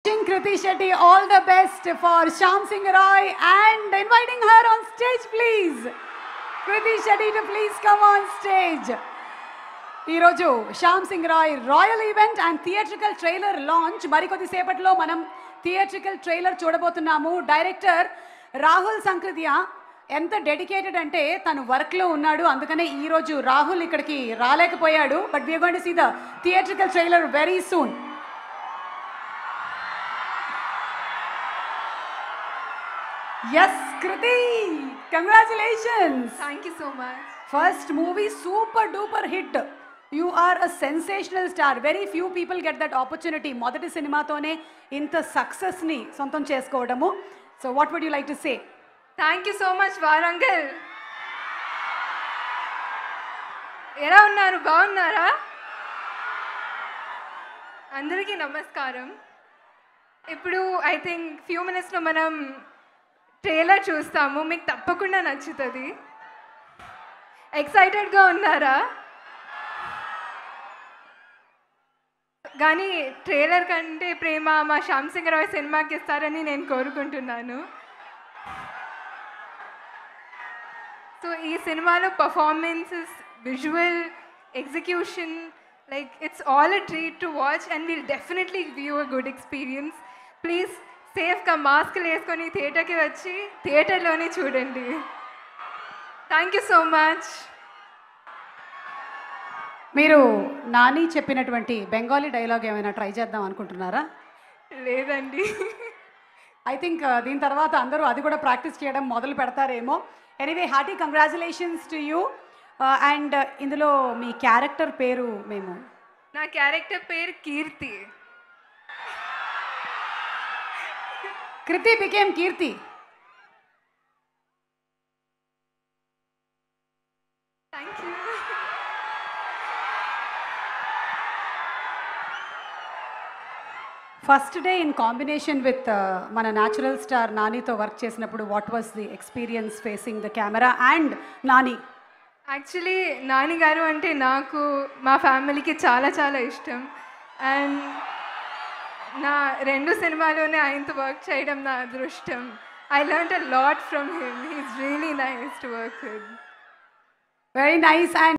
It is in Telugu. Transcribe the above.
Wishing Kriti Shetty all the best for Sham Singh Roy and inviting her on stage, please. Kriti Shetty to please come on stage. ఈరోజు Shyam Singh Roy royal event and theatrical trailer launch మరికొద్ది సేపట్లో మనం థియేట్రికల్ ట్రైలర్ చూడబోతున్నాము డైరెక్టర్ రాహుల్ సంకృతియా ఎంత డెడికేటెడ్ అంటే తను వర్క్లో ఉన్నాడు అందుకనే ఈరోజు రాహుల్ ఇక్కడికి రాలేకపోయాడు but we're going to see the theatrical trailer very soon yes Krithi congratulations thank you so much first movie super duper hit you are a sensational star very few people get that opportunity మొదటి సినిమాతోనే ఇంత సక్సెస్ని సొంతం చేసుకోవడము so what would you like to say thank you so much Warangal ఎలా ఉన్నారు బాగున్నారా అందరికీ నమస్కారం ఇప్పుడు ఐ థింక్ ఫ్యూ మినిట్స్లో మనం ట్రైలర్ చూస్తాము మీకు తప్పకుండా నచ్చుతుంది ఎక్సైటెడ్గా ఉన్నారా కానీ ట్రైలర్ కంటే ప్రేమ మా శ్యామ్ సింగ్ రాయ్ సినిమాకి ఇస్తారని నేను కోరుకుంటున్నాను సో ఈ సినిమాలో performances visual execution like it's all a treat to watch and will definitely view a good experience please సేఫ్గా మాస్క్లు వేసుకొని థియేటర్కి వచ్చి థియేటర్లోనే చూడండి థ్యాంక్ యూ సో మచ్ మీరు నాని చెప్పినటువంటి బెంగాలీ డైలాగ్ ఏమైనా ట్రై చేద్దాం అనుకుంటున్నారా లేదండి ఐ థింక్ దీని తర్వాత అందరూ అది కూడా ప్రాక్టీస్ చేయడం మొదలు పెడతారేమో anyway hearty congratulations to you and ఇందులో మీ క్యారెక్టర్ పేరు మేము నా క్యారెక్టర్ పేరు Keerthi Krithi became Keerthi thank you first day in combination with మన న్యాచురల్ స్టార్ నానితో వర్క్ చేసినప్పుడు what was the experience facing the camera and Nani actually Nani garu అంటే నాకు మా ఫ్యామిలీకి చాలా చాలా ఇష్టం అండ్ నా రెండు సినిమాలోనే ఆయనతో వర్క్ చేయడం నా అదృష్టం I learn a lot from him he's really nice to work with very nice and